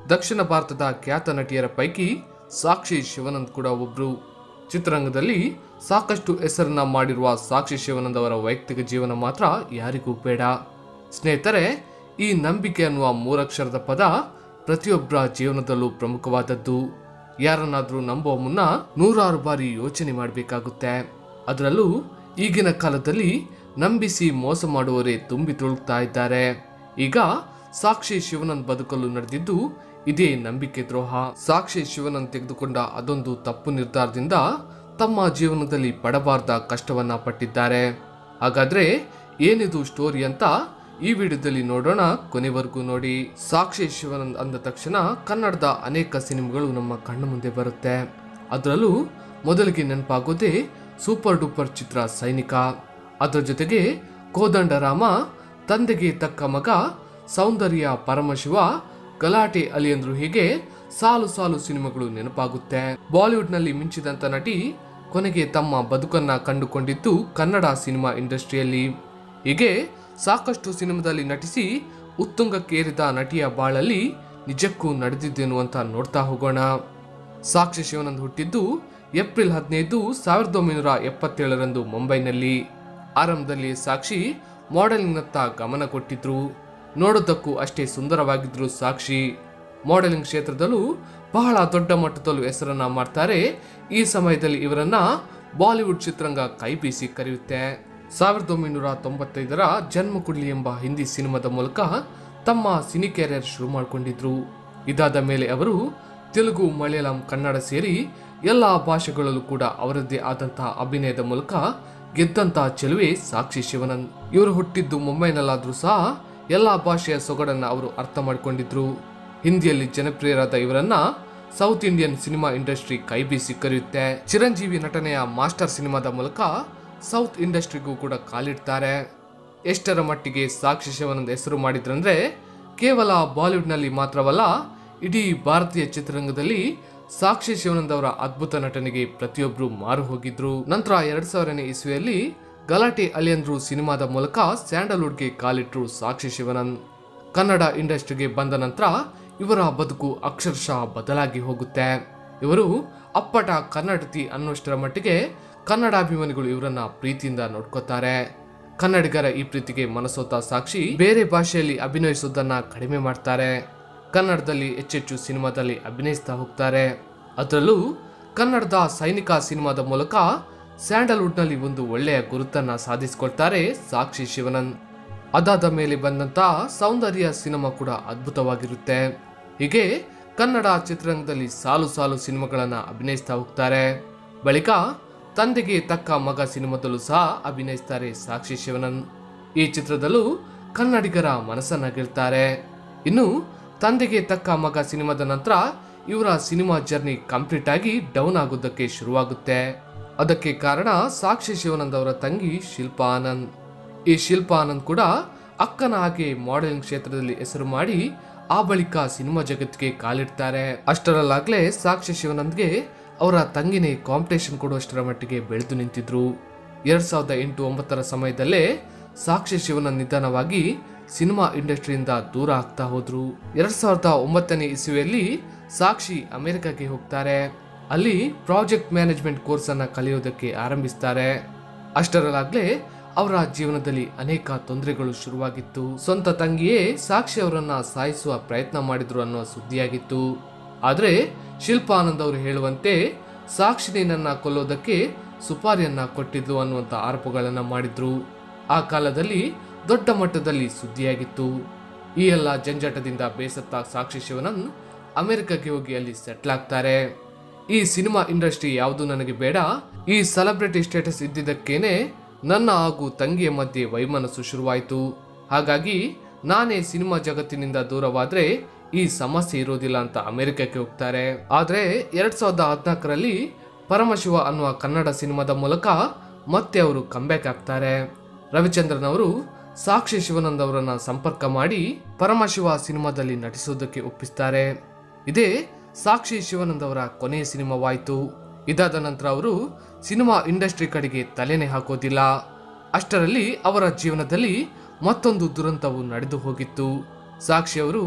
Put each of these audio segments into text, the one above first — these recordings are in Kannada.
ದಕ್ಷಿಣ ಭಾರತದ ಖ್ಯಾತ ನಟಿಯರ ಪೈಕಿ ಸಾಕ್ಷಿ ಶಿವಾನಂದ್ ಕೂಡ ಒಬ್ರು ಚಿತ್ರರಂಗದಲ್ಲಿ ಸಾಕಷ್ಟು ಹೆಸರನ್ನ ಮಾಡಿರುವ ಸಾಕ್ಷಿ ಶಿವಾನಂದ್ ಅವರ ವೈಯಕ್ತಿಕ ಜೀವನ ಮಾತ್ರ ಯಾರಿಗೂ ಬೇಡ ಸ್ನೇಹಿತರೆ ಈ ನಂಬಿಕೆ ಅನ್ನುವ ಮೂರಕ್ಷರದ ಪದ ಪ್ರತಿಯೊಬ್ಬರ ಜೀವನದಲ್ಲೂ ಪ್ರಮುಖವಾದದ್ದು ಯಾರನ್ನಾದ್ರೂ ನಂಬುವ ಮುನ್ನ ನೂರಾರು ಬಾರಿ ಯೋಚನೆ ಮಾಡಬೇಕಾಗುತ್ತೆ ಅದರಲ್ಲೂ ಈಗಿನ ಕಾಲದಲ್ಲಿ ನಂಬಿಸಿ ಮೋಸ ಮಾಡುವವರೇ ತುಂಬಿ ತುಳುಕ್ತಾ ಇದ್ದಾರೆ ಈಗ ಸಾಕ್ಷಿ ಶಿವನಂದ್ ಬದುಕಲು ನಡೆದಿದ್ದು ಇದೇ ನಂಬಿಕೆ ದ್ರೋಹ ಸಾಕ್ಷಿ ಶಿವನಂದ್ ತೆಗೆದುಕೊಂಡ ಅದೊಂದು ತಪ್ಪು ನಿರ್ಧಾರದಿಂದ ತಮ್ಮ ಜೀವನದಲ್ಲಿ ಪಡಬಾರ್ದ ಕಷ್ಟವನ್ನ ಪಟ್ಟಿದ್ದಾರೆ ಹಾಗಾದ್ರೆ ಏನಿದು ಸ್ಟೋರಿ ಅಂತ ಈ ವಿಡಿಯೋದಲ್ಲಿ ನೋಡೋಣ ಕೊನೆವರೆಗೂ ನೋಡಿ ಸಾಕ್ಷಿ ಶಿವಾನಂದ್ ಅಂದ ತಕ್ಷಣ ಕನ್ನಡದ ಅನೇಕ ಸಿನಿಮಾಗಳು ನಮ್ಮ ಕಣ್ಣ ಮುಂದೆ ಬರುತ್ತೆ ಅದರಲ್ಲೂ ಮೊದಲಿಗೆ ನೆನಪಾಗೋದೇ ಸೂಪರ್ ಡೂಪರ್ ಚಿತ್ರ ಸೈನಿಕ ಅದರ ಜೊತೆಗೆ ಕೋದಂಡರಾಮ ತಂದೆಗೆ ತಕ್ಕ ಮಗ ಸೌಂದರ್ಯ ಪರಮಶಿವ ಗಲಾಟೆ ಅಲಿಯಂದ್ರು ಹೀಗೆ ಸಾಲು ಸಾಲು ಸಿನಿಮಾಗಳು ನೆನಪಾಗುತ್ತೆ ಬಾಲಿವುಡ್ನಲ್ಲಿ ಮಿಂಚಿದಂತ ನಟಿ ಕೊನೆಗೆ ತಮ್ಮ ಬದುಕನ್ನ ಕಂಡುಕೊಂಡಿದ್ದು ಕನ್ನಡ ಸಿನಿಮಾ ಇಂಡಸ್ಟ್ರಿಯಲ್ಲಿ ಹೀಗೆ ಸಾಕಷ್ಟು ಸಿನಿಮಾದಲ್ಲಿ ನಟಿಸಿ ಉತ್ತುಂಗಕ್ಕೇರಿದ ನಟಿಯ ಬಾಳಲ್ಲಿ ನಿಜಕ್ಕೂ ನಡೆದಿದ್ದೇನು ಅಂತ ನೋಡ್ತಾ ಹೋಗೋಣ ಸಾಕ್ಷಿ ಶಿವಾನಂದ್ ಹುಟ್ಟಿದ್ದು ಏಪ್ರಿಲ್ ಹದಿನೈದು ಸಾವಿರದ ಒಂಬೈನೂರ ಎಪ್ಪತ್ತೇಳರಂದು ಮುಂಬೈನಲ್ಲಿ ಆರಂಭದಲ್ಲಿ ಸಾಕ್ಷಿ ಮಾಡೆಲಿಂಗ್ನತ್ತ ಗಮನ ಕೊಟ್ಟಿದ್ರು ನೋಡೋದಕ್ಕೂ ಅಷ್ಟೇ ಸುಂದರವಾಗಿದ್ರು ಸಾಕ್ಷಿ ಮಾಡೆಲಿಂಗ್ ಕ್ಷೇತ್ರದಲ್ಲೂ ಬಹಳ ದೊಡ್ಡ ಮಟ್ಟದಲ್ಲೂ ಹೆಸರನ್ನ ಮಾಡ್ತಾರೆ ಈ ಸಮಯದಲ್ಲಿ ಇವರನ್ನ ಬಾಲಿವುಡ್ ಚಿತ್ರರಂಗ ಕೈಬೀಸಿ ಕರೆಯುತ್ತೆ ಸಾವಿರದ ಒಂಬೈನೂರ ತೊಂಬತ್ತೈದರ ಜನ್ಮ ಕುಡ್ಲಿ ಎಂಬ ಹಿಂದಿ ಸಿನಿಮಾದ ಮೂಲಕ ತಮ್ಮ ಸಿನಿ ಕ್ಯಾರಿಯರ್ ಶುರು ಮಾಡಿಕೊಂಡಿದ್ರು ಇದಾದ ಮೇಲೆ ಅವರು ತೆಲುಗು ಮಲಯಾಳಂ ಕನ್ನಡ ಸೇರಿ ಎಲ್ಲ ಭಾಷೆಗಳಲ್ಲೂ ಕೂಡ ಅವರದ್ದೇ ಆದಂತಹ ಅಭಿನಯದ ಮೂಲಕ ಗೆದ್ದಂತಹ ಚೆಲುವೆ ಸಾಕ್ಷಿ ಶಿವನಂದ್ ಇವರು ಹುಟ್ಟಿದ್ದು ಮುಂಬೈನಲ್ಲಾದ್ರೂ ಸಹ ಎಲ್ಲ ಭಾಷೆಯ ಸೊಗಡನ್ನ ಅವರು ಅರ್ಥ ಮಾಡಿಕೊಂಡಿದ್ರು ಹಿಂದಿಯಲ್ಲಿ ಜನಪ್ರಿಯರಾದ ಇವರನ್ನ ಸೌತ್ ಇಂಡಿಯನ್ ಸಿನಿಮಾ ಇಂಡಸ್ಟ್ರಿ ಕೈಬೀಸಿ ಕರೆಯುತ್ತೆ ಚಿರಂಜೀವಿ ನಟನೆಯ ಮಾಸ್ಟರ್ ಸಿನಿಮಾದ ಮೂಲಕ ಸೌತ್ ಇಂಡಸ್ಟ್ರಿಗೂ ಕೂಡ ಕಾಲಿಡ್ತಾರೆ ಎಷ್ಟರ ಮಟ್ಟಿಗೆ ಸಾಕ್ಷಿ ಶಿವಾನಂದ್ ಹೆಸರು ಮಾಡಿದ್ರಂದ್ರೆ ಕೇವಲ ಬಾಲಿವುಡ್ನಲ್ಲಿ ಮಾತ್ರವಲ್ಲ ಇಡೀ ಭಾರತೀಯ ಚಿತ್ರರಂಗದಲ್ಲಿ ಸಾಕ್ಷಿ ಶಿವಾನಂದ್ ಅವರ ಅದ್ಭುತ ನಟನೆಗೆ ಪ್ರತಿಯೊಬ್ಬರು ಮಾರು ಹೋಗಿದ್ರು ನಂತರ ಎರಡ್ ಸಾವಿರನೇ ಇಸ್ವಿಯಲ್ಲಿ ಗಲಾಟೆ ಅಲಿಯಂದ್ರು ಸಿನಿಮಾದ ಮೂಲಕ ಸ್ಯಾಂಡಲ್ವುಡ್ಗೆ ಕಾಲಿಟ್ರು ಸಾಕ್ಷಿ ಶಿವಾನಂದ್ ಕನ್ನಡ ಇಂಡಸ್ಟ್ರಿಗೆ ಬಂದ ನಂತರ ಇವರ ಬದುಕು ಅಕ್ಷರಶಃ ಬದಲಾಗಿ ಹೋಗುತ್ತೆ ಇವರು ಅಪ್ಪಟ ಕನ್ನಡತಿ ಅನ್ನೋಷ್ಟರ ಮಟ್ಟಿಗೆ ಕನ್ನಡಾಭಿಮಾನಿಗಳು ಇವರನ್ನ ಪ್ರೀತಿಯಿಂದ ನೋಡ್ಕೋತಾರೆ ಕನ್ನಡಿಗರ ಈ ಪ್ರೀತಿಗೆ ಮನಸೋತ ಸಾಕ್ಷಿ ಬೇರೆ ಭಾಷೆಯಲ್ಲಿ ಅಭಿನಯಿಸೋದನ್ನ ಕಡಿಮೆ ಮಾಡ್ತಾರೆ ಕನ್ನಡದಲ್ಲಿ ಹೆಚ್ಚೆಚ್ಚು ಸಿನಿಮಾದಲ್ಲಿ ಅಭಿನಯಿಸ್ತಾ ಹೋಗ್ತಾರೆ ಅದರಲ್ಲೂ ಕನ್ನಡದ ಸೈನಿಕ ಸಿನಿಮಾದ ಮೂಲಕ ಸ್ಯಾಂಡಲ್ವುಡ್ನಲ್ಲಿ ಒಂದು ಒಳ್ಳೆಯ ಗುರುತನ್ನ ಸಾಧಿಸಿಕೊಳ್ತಾರೆ ಸಾಕ್ಷಿ ಶಿವನಂದ್ ಅದಾದ ಮೇಲೆ ಬಂದಂತ ಸೌಂದರ್ಯ ಸಿನಿಮಾ ಕೂಡ ಅದ್ಭುತವಾಗಿರುತ್ತೆ ಹೀಗೆ ಕನ್ನಡ ಚಿತ್ರರಂಗದಲ್ಲಿ ಸಾಲು ಸಾಲು ಸಿನಿಮಾಗಳನ್ನ ಅಭಿನಯಿಸ್ತಾ ಹೋಗ್ತಾರೆ ಬಳಿಕ ತಂದೆಗೆ ತಕ್ಕ ಮಗ ಸಿನಿಮಾದಲ್ಲೂ ಸಹ ಅಭಿನಯಿಸ್ತಾರೆ ಸಾಕ್ಷಿ ಶಿವನಂದ್ ಈ ಚಿತ್ರದಲ್ಲೂ ಕನ್ನಡಿಗರ ಮನಸ್ಸನ್ನ ಗೆಲ್ತಾರೆ ಇನ್ನು ತಂದೆಗೆ ತಕ್ಕ ಮಗ ಸಿನಿಮಾದ ನಂತರ ಇವರ ಸಿನಿಮಾ ಜರ್ನಿ ಕಂಪ್ಲೀಟ್ ಆಗಿ ಡೌನ್ ಆಗೋದಕ್ಕೆ ಶುರುವಾಗುತ್ತೆ ಅದಕ್ಕೆ ಕಾರಣ ಸಾಕ್ಷಿ ಶಿವಾನಂದ್ ಅವರ ತಂಗಿ ಶಿಲ್ಪಾ ಆನಂದ್ ಈ ಶಿಲ್ಪಾ ಆನಂದ್ ಕೂಡ ಅಕ್ಕನ ಹಾಗೆ ಮಾಡೆಲಿಂಗ್ ಕ್ಷೇತ್ರದಲ್ಲಿ ಹೆಸರು ಮಾಡಿ ಆ ಬಳಿಕ ಸಿನಿಮಾ ಜಗತ್ತಿಗೆ ಕಾಲಿಡ್ತಾರೆ ಅಷ್ಟರಲ್ಲಾಗ್ಲೇ ಸಾಕ್ಷಿ ಶಿವಾನಂದ್ಗೆ ಅವರ ತಂಗಿನೇ ಕಾಂಪಿಟೇಷನ್ ಕೊಡುವಷ್ಟರ ಮಟ್ಟಿಗೆ ಬೆಳೆದು ನಿಂತಿದ್ರು ಎರಡ್ ಸಾವಿರದ ಎಂಟು ಒಂಬತ್ತರ ಸಮಯದಲ್ಲೇ ಸಾಕ್ಷಿ ಶಿವನಂದ್ ನಿಧಾನವಾಗಿ ಸಿನಿಮಾ ಇಂಡಸ್ಟ್ರಿಯಿಂದ ದೂರ ಆಗ್ತಾ ಹೋದ್ರು ಎರಡ್ ಸಾವಿರದ ಒಂಬತ್ತನೇ ಇಸುವೆಯಲ್ಲಿ ಸಾಕ್ಷಿ ಅಮೆರಿಕಕ್ಕೆ ಹೋಗ್ತಾರೆ ಅಲ್ಲಿ ಪ್ರಾಜೆಕ್ಟ್ ಮ್ಯಾನೇಜ್ಮೆಂಟ್ ಕೋರ್ಸ್ ಅನ್ನ ಕಲಿಯೋದಕ್ಕೆ ಆರಂಭಿಸ್ತಾರೆ ಅಷ್ಟರಲ್ಲಾಗ್ಲೇ ಅವರ ಜೀವನದಲ್ಲಿ ಅನೇಕ ತೊಂದರೆಗಳು ಶುರುವಾಗಿತ್ತು ಸ್ವಂತ ತಂಗಿಯೇ ಸಾಕ್ಷಿ ಅವರನ್ನ ಸಾಯಿಸುವ ಪ್ರಯತ್ನ ಮಾಡಿದ್ರು ಅನ್ನೋ ಸುದ್ದಿಯಾಗಿತ್ತು ಆದ್ರೆ ಶಿಲ್ಪಾ ಆನಂದ್ ಅವರು ಹೇಳುವಂತೆ ಸಾಕ್ಷಿನಿ ನನ್ನ ಕೊಲ್ಲೋದಕ್ಕೆ ಸುಪಾರಿಯನ್ನ ಕೊಟ್ಟಿದ್ದು ಅನ್ನುವಂತ ಆರೋಪಗಳನ್ನ ಮಾಡಿದ್ರು ಆ ಕಾಲದಲ್ಲಿ ದೊಡ್ಡ ಮಟ್ಟದಲ್ಲಿ ಸುದ್ದಿಯಾಗಿತ್ತು ಈ ಎಲ್ಲ ಜಂಜಾಟದಿಂದ ಬೇಸತ್ತ ಸಾಕ್ಷಿ ಶಿವನಂದ್ ಅಮೆರಿಕಕ್ಕೆ ಹೋಗಿ ಅಲ್ಲಿ ಸೆಟ್ಲ್ ಆಗ್ತಾರೆ ಈ ಸಿನಿಮಾ ಇಂಡಸ್ಟ್ರಿ ಯಾವುದು ನನಗೆ ಬೇಡ ಈ ಸೆಲೆಬ್ರಿಟಿ ಸ್ಟೇಟಸ್ ಇದ್ದಿದ್ದಕ್ಕೇನೆ ನನ್ನ ಹಾಗೂ ತಂಗಿಯ ಮಧ್ಯೆ ವೈಮನಸ್ಸು ಶುರುವಾಯಿತು ಹಾಗಾಗಿ ನಾನೇ ಸಿನಿಮಾ ಜಗತ್ತಿನಿಂದ ದೂರವಾದ್ರೆ ಈ ಸಮಸ್ಯೆ ಇರೋದಿಲ್ಲ ಅಂತ ಅಮೆರಿಕಕ್ಕೆ ಹೋಗ್ತಾರೆ ಆದ್ರೆ ಎರಡ್ ಸಾವಿರದ ಹದಿನಾಲ್ಕರಲ್ಲಿ ಪರಮಶಿವ ಅನ್ನುವ ಕನ್ನಡ ಸಿನಿಮಾದ ಮೂಲಕ ಮತ್ತೆ ಅವರು ಕಂಬ್ಯಾಕ್ ಆಗ್ತಾರೆ ರವಿಚಂದ್ರನ್ ಅವರು ಸಾಕ್ಷಿ ಶಿವಾನಂದ್ ಅವರನ್ನ ಸಂಪರ್ಕ ಮಾಡಿ ಪರಮಶಿವ ಸಿನಿಮಾದಲ್ಲಿ ನಟಿಸೋದಕ್ಕೆ ಒಪ್ಪಿಸ್ತಾರೆ ಇದೇ ಸಾಕ್ಷಿ ಶಿವಾನಂದ್ ಅವರ ಕೊನೆಯ ಸಿನಿಮಾವಾಯಿತು ಇದಾದ ನಂತರ ಅವರು ಸಿನಿಮಾ ಇಂಡಸ್ಟ್ರಿ ಕಡೆಗೆ ತಲೆನೇ ಹಾಕೋದಿಲ್ಲ ಅಷ್ಟರಲ್ಲಿ ಅವರ ಜೀವನದಲ್ಲಿ ಮತ್ತೊಂದು ದುರಂತವು ನಡೆದು ಹೋಗಿತ್ತು ಸಾಕ್ಷಿ ಅವರು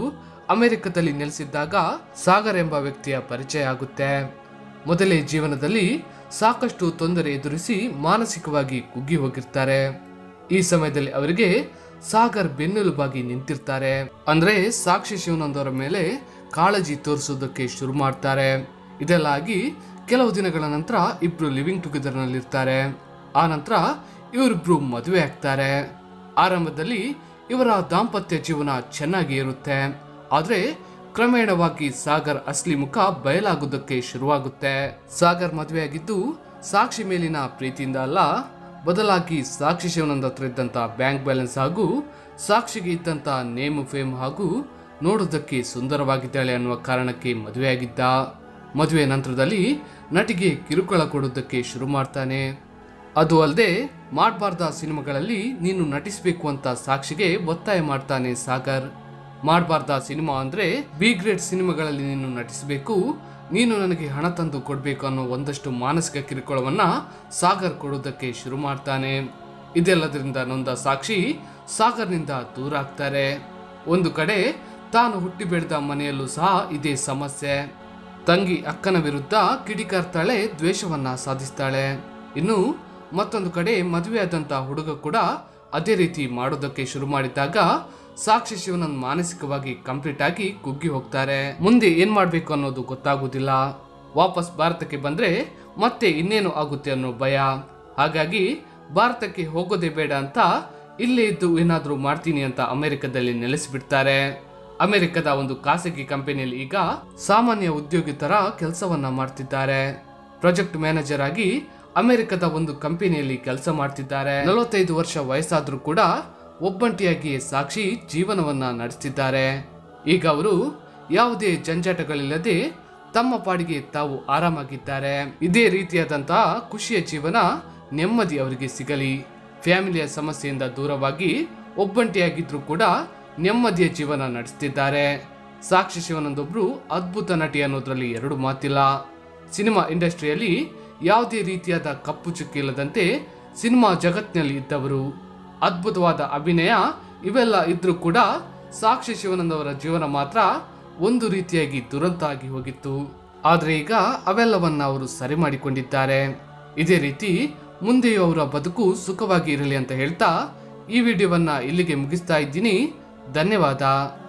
ಅಮೆರಿಕದಲ್ಲಿ ನೆಲೆಸಿದ್ದಾಗ ಸಾಗರ್ ಎಂಬ ವ್ಯಕ್ತಿಯ ಪರಿಚಯ ಆಗುತ್ತೆ ಮೊದಲೇ ಜೀವನದಲ್ಲಿ ಸಾಕಷ್ಟು ತೊಂದರೆ ಎದುರಿಸಿ ಮಾನಸಿಕವಾಗಿ ಕುಗ್ಗಿ ಹೋಗಿರ್ತಾರೆ ಈ ಸಮಯದಲ್ಲಿ ಅವರಿಗೆ ಸಾಗರ್ ಬೆನ್ನೆಲುಬಾಗಿ ನಿಂತಿರ್ತಾರೆ ಅಂದ್ರೆ ಸಾಕ್ಷಿ ಶಿವನಂದವರ ಮೇಲೆ ಕಾಳಜಿ ತೋರಿಸೋದಕ್ಕೆ ಶುರು ಮಾಡ್ತಾರೆ ಇದೆಲ್ಲ ಆಗಿ ಕೆಲವು ದಿನಗಳ ನಂತರ ಇಬ್ರು ಲಿವಿಂಗ್ ಟುಗೆದರ್ ನಲ್ಲಿರ್ತಾರೆ ಆ ನಂತರ ಇವರಿಬ್ರು ಮದುವೆ ಆಗ್ತಾರೆ ಆರಂಭದಲ್ಲಿ ಇವರ ದಾಂಪತ್ಯ ಜೀವನ ಚೆನ್ನಾಗಿ ಇರುತ್ತೆ ಆದ್ರೆ ಕ್ರಮೇಣವಾಗಿ ಸಾಗರ್ ಅಸ್ಲಿ ಮುಖ ಬಯಲಾಗುವುದಕ್ಕೆ ಶುರುವಾಗುತ್ತೆ ಸಾಗರ್ ಮದುವೆಯಾಗಿದ್ದು ಸಾಕ್ಷಿ ಮೇಲಿನ ಪ್ರೀತಿಯಿಂದ ಅಲ್ಲ ಬದಲಾಗಿ ಸಾಕ್ಷಿ ಶಿವನಂದ ಹತ್ರ ಇದ್ದಂತ ಬ್ಯಾಂಕ್ ಬ್ಯಾಲೆನ್ಸ್ ಹಾಗೂ ಸಾಕ್ಷಿಗೆ ಇದ್ದಂತ ನೇಮ್ ಫೇಮ್ ಹಾಗೂ ನೋಡೋದಕ್ಕೆ ಸುಂದರವಾಗಿದ್ದಾಳೆ ಅನ್ನುವ ಕಾರಣಕ್ಕೆ ಮದುವೆಯಾಗಿದ್ದ ಮದುವೆ ನಂತರದಲ್ಲಿ ನಟಿಗೆ ಕಿರುಕುಳ ಕೊಡೋದಕ್ಕೆ ಶುರು ಮಾಡ್ತಾನೆ ಅದು ಅಲ್ಲದೆ ಮಾಡಬಾರ್ದ ಸಿನಿಮಾಗಳಲ್ಲಿ ನೀನು ನಟಿಸಬೇಕು ಅಂತ ಸಾಕ್ಷಿಗೆ ಒತ್ತಾಯ ಮಾಡ್ತಾನೆ ಸಾಗರ್ ಮಾಡಬಾರ್ದ ಸಿನಿಮಾ ಅಂದ್ರೆ ಬಿ ಗ್ರೇಡ್ ಸಿನಿಮಾಗಳಲ್ಲಿ ನೀನು ನಟಿಸಬೇಕು ನೀನು ನನಗೆ ಹಣ ತಂದು ಕೊಡಬೇಕು ಅನ್ನೋ ಒಂದಷ್ಟು ಮಾನಸಿಕ ಕಿರುಕುಳವನ್ನ ಸಾಗರ್ ಕೊಡೋದಕ್ಕೆ ಶುರು ಮಾಡ್ತಾನೆ ಇದೆಲ್ಲದರಿಂದ ನೊಂದ ಸಾಕ್ಷಿ ಸಾಗರ್ನಿಂದ ದೂರ ಆಗ್ತಾರೆ ಒಂದು ಕಡೆ ತಾನು ಹುಟ್ಟಿ ಬೆಳೆದ ಮನೆಯಲ್ಲೂ ಸಹ ಇದೇ ಸಮಸ್ಯೆ ತಂಗಿ ಅಕ್ಕನ ವಿರುದ್ಧ ಕಿಡಿಕಾರ್ತಾಳೆ ದ್ವೇಷವನ್ನ ಸಾಧಿಸ್ತಾಳೆ ಇನ್ನು ಮತ್ತೊಂದು ಕಡೆ ಮದುವೆಯಾದಂತ ಹುಡುಗ ಕೂಡ ಅದೇ ರೀತಿ ಮಾಡೋದಕ್ಕೆ ಶುರು ಮಾಡಿದಾಗ ಸಾಕ್ಷಿ ಶಿವನನ್ ಮಾನಸಿಕವಾಗಿ ಕಂಪ್ಲೀಟ್ ಆಗಿ ಕುಗ್ಗಿ ಹೋಗ್ತಾರೆ ಮುಂದೆ ಏನ್ ಮಾಡ್ಬೇಕು ಅನ್ನೋದು ಗೊತ್ತಾಗುವುದಿಲ್ಲ ವಾಪಸ್ ಭಾರತಕ್ಕೆ ಬಂದ್ರೆ ಮತ್ತೆ ಇನ್ನೇನು ಆಗುತ್ತೆ ಅನ್ನೋ ಭಯ ಹಾಗಾಗಿ ಭಾರತಕ್ಕೆ ಹೋಗೋದೇ ಬೇಡ ಅಂತ ಇಲ್ಲೇ ಇದ್ದು ಏನಾದ್ರೂ ಮಾಡ್ತೀನಿ ಅಂತ ಅಮೆರಿಕದಲ್ಲಿ ನೆಲೆಸಿಬಿಡ್ತಾರೆ ಅಮೆರಿಕದ ಒಂದು ಖಾಸಗಿ ಕಂಪನಿಯಲ್ಲಿ ಈಗ ಸಾಮಾನ್ಯ ಉದ್ಯೋಗಿ ತರ ಕೆಲಸವನ್ನ ಮಾಡ್ತಿದ್ದಾರೆ ಪ್ರಾಜೆಕ್ಟ್ ಮ್ಯಾನೇಜರ್ ಆಗಿ ಅಮೆರಿಕದ ಒಂದು ಕಂಪನಿಯಲ್ಲಿ ಕೆಲಸ ಮಾಡ್ತಿದ್ದಾರೆ ನಲವತ್ತೈದು ವರ್ಷ ವಯಸ್ಸಾದ್ರೂ ಕೂಡ ಒಬ್ಬಂಟಿಯಾಗಿ ಸಾಕ್ಷಿ ಜೀವನವನ್ನ ನಡೆಸ್ತಿದ್ದಾರೆ ಈಗ ಅವರು ಯಾವುದೇ ಜಂಜಾಟಗಳಿಲ್ಲದೆ ತಮ್ಮ ಪಾಡಿಗೆ ತಾವು ಆರಾಮಾಗಿದ್ದಾರೆ ಇದೇ ರೀತಿಯಾದಂತಹ ಖುಷಿಯ ಜೀವನ ನೆಮ್ಮದಿ ಅವರಿಗೆ ಸಿಗಲಿ ಫ್ಯಾಮಿಲಿಯ ಸಮಸ್ಯೆಯಿಂದ ದೂರವಾಗಿ ಒಬ್ಬಂಟಿಯಾಗಿದ್ರು ಕೂಡ ನೆಮ್ಮದಿಯ ಜೀವನ ನಡೆಸ್ತಿದ್ದಾರೆ ಸಾಕ್ಷಿ ಶಿವನಂದೊಬ್ರು ಅದ್ಭುತ ನಟಿ ಅನ್ನೋದ್ರಲ್ಲಿ ಎರಡು ಮಾತಿಲ್ಲ ಸಿನಿಮಾ ಇಂಡಸ್ಟ್ರಿಯಲ್ಲಿ ಯಾವುದೇ ರೀತಿಯಾದ ಕಪ್ಪು ಚುಕ್ಕಿ ಇಲ್ಲದಂತೆ ಸಿನಿಮಾ ಜಗತ್ತಿನಲ್ಲಿ ಇದ್ದವರು ಅದ್ಭುತವಾದ ಅಭಿನಯ ಇವೆಲ್ಲ ಇದ್ರೂ ಕೂಡ ಸಾಕ್ಷಿ ಶಿವನಂದವರ ಜೀವನ ಮಾತ್ರ ಒಂದು ರೀತಿಯಾಗಿ ದುರಂತ ಆಗಿ ಹೋಗಿತ್ತು ಆದ್ರೆ ಈಗ ಅವೆಲ್ಲವನ್ನ ಅವರು ಸರಿ ಮಾಡಿಕೊಂಡಿದ್ದಾರೆ ಇದೇ ರೀತಿ ಮುಂದೆಯೂ ಅವರ ಬದುಕು ಸುಖವಾಗಿ ಇರಲಿ ಅಂತ ಹೇಳ್ತಾ ಈ ವಿಡಿಯೋವನ್ನ ಇಲ್ಲಿಗೆ ಮುಗಿಸ್ತಾ ಇದ್ದೀನಿ ಧನ್ಯವಾದ